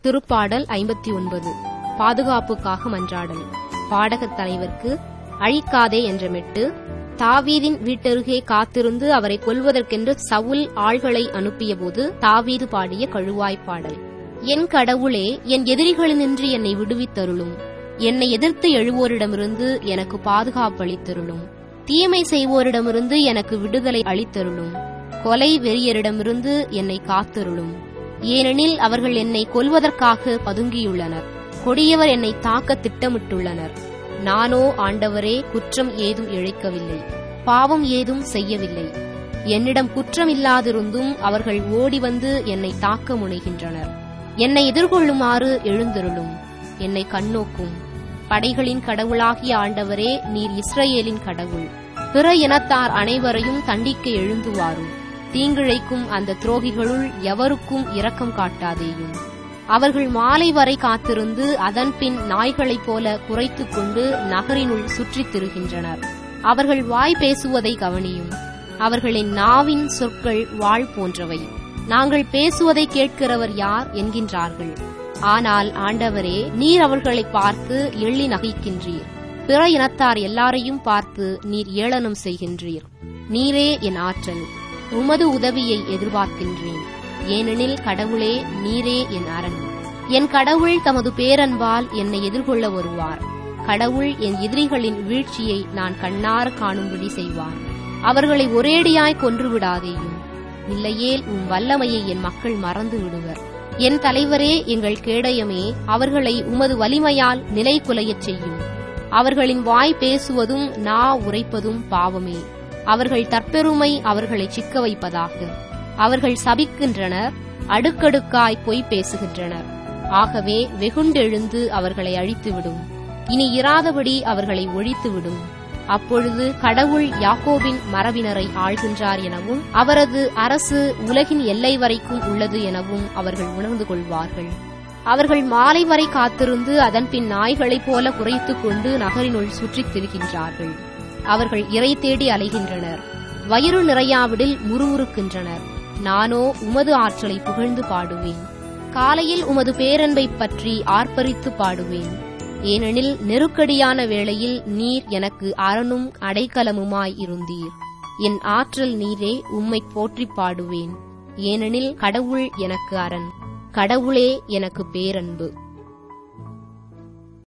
திருப்பாடல் ஐம்பத்தி ஒன்பது பாதுகாப்புக்காக மன்றாடல் பாடகத் தலைவர்க்கு அழிக்காதே என்ற மெட்டு தாவீதின் வீட்டருகே காத்திருந்து அவரை கொல்வதற்கென்று சவுல் ஆள்களை அனுப்பியபோது தாவீது பாடிய கழுவாய்ப் பாடல் என் கடவுளே என் எதிரிகளினின்று என்னை விடுவித்தருளும் என்னை எதிர்த்து எழுவோரிடமிருந்து எனக்கு பாதுகாப்பளித்தருளும் தீமை செய்வோரிடமிருந்து எனக்கு விடுதலை அளித்தருளும் கொலை வெறியரிடமிருந்து என்னை காத்தருளும் ஏனெனில் அவர்கள் என்னை கொல்வதற்காக பதுங்கியுள்ளனர் கொடியவர் என்னை தாக்க திட்டமிட்டுள்ளனர் நானோ ஆண்டவரே குற்றம் ஏதும் இழைக்கவில்லை பாவம் ஏதும் செய்யவில்லை என்னிடம் குற்றம் இல்லாதிருந்தும் அவர்கள் ஓடி வந்து என்னை தாக்க முனைகின்றனர் என்னை எதிர்கொள்ளுமாறு எழுந்தருளும் என்னை கண்ணோக்கும் படைகளின் கடவுளாகிய ஆண்டவரே நீர் இஸ்ரவேலின் கடவுள் பிற இனத்தார் அனைவரையும் தண்டிக்க எழுந்து வாரும் தீங்கிழைக்கும் அந்த துரோகிகளுள் எவருக்கும் இரக்கம் காட்டாதேயும் அவர்கள் மாலை வரை காத்திருந்து அதன்பின் நாய்களைப் போல குறைத்துக் கொண்டு நகரினுள் சுற்றித் திரிகின்றனர் அவர்கள் வாய் பேசுவதை கவனியும் அவர்களின் நாவின் சொற்கள் வாழ் போன்றவை நாங்கள் பேசுவதை கேட்கிறவர் யார் என்கின்றார்கள் ஆனால் ஆண்டவரே நீர் அவர்களை பார்த்து எள்ளி நகைக்கின்றீர் பிற இனத்தார் எல்லாரையும் பார்த்து நீர் ஏளனம் செய்கின்றீர் நீரே என் ஆற்றல் உமது உதவியை எதிர்பார்க்கின்றேன் ஏனெனில் கடவுளே நீரே என் அரண் என் கடவுள் தமது பேரன்பால் என்னை எதிர்கொள்ள வருவார் கடவுள் என் எதிரிகளின் வீழ்ச்சியை நான் கண்ணார காணும்படி செய்வார் அவர்களை ஒரேடியாய் கொன்று விடாதேயும் இல்லையேல் உம் வல்லமையை என் மக்கள் மறந்து விடுவர் என் தலைவரே எங்கள் கேடயமே அவர்களை உமது வலிமையால் நிலை குலையச் செய்யும் அவர்களின் வாய் பேசுவதும் நா உரைப்பதும் பாவமே அவர்கள் தற்பெருமை அவர்களை சிக்க வைப்பதாக அவர்கள் சபிக்கின்றனர் அடுக்கடுக்காய் பொய் பேசுகின்றனர் ஆகவே வெகுண்டெழுந்து அவர்களை அழித்துவிடும் இனி இராதபடி அவர்களை ஒழித்துவிடும் அப்பொழுது கடவுள் யாக்கோபின் மரபினரை ஆள்கின்றார் எனவும் அவரது அரசு உலகின் எல்லை வரைக்கும் உள்ளது எனவும் அவர்கள் உணர்ந்து கொள்வார்கள் அவர்கள் மாலை வரை காத்திருந்து அதன்பின் நாய்களைப் போல குறைத்துக் கொண்டு நகரினுள் சுற்றித் திரிகின்றார்கள் அவர்கள் இறை தேடி அலைகின்றனர் வயிறு நிறையாவிடில் முறுமுறுக்கின்றனர் நானோ உமது ஆற்றலை புகழ்ந்து பாடுவேன் காலையில் உமது பேரன்பை பற்றி ஆர்ப்பரித்து பாடுவேன் ஏனெனில் நெருக்கடியான வேளையில் நீர் எனக்கு அரணும் அடைக்கலமுமாய் இருந்தீர் என் ஆற்றல் நீரே உம்மை போற்றிப் பாடுவேன் ஏனெனில் கடவுள் எனக்கு அரண் கடவுளே எனக்கு பேரன்பு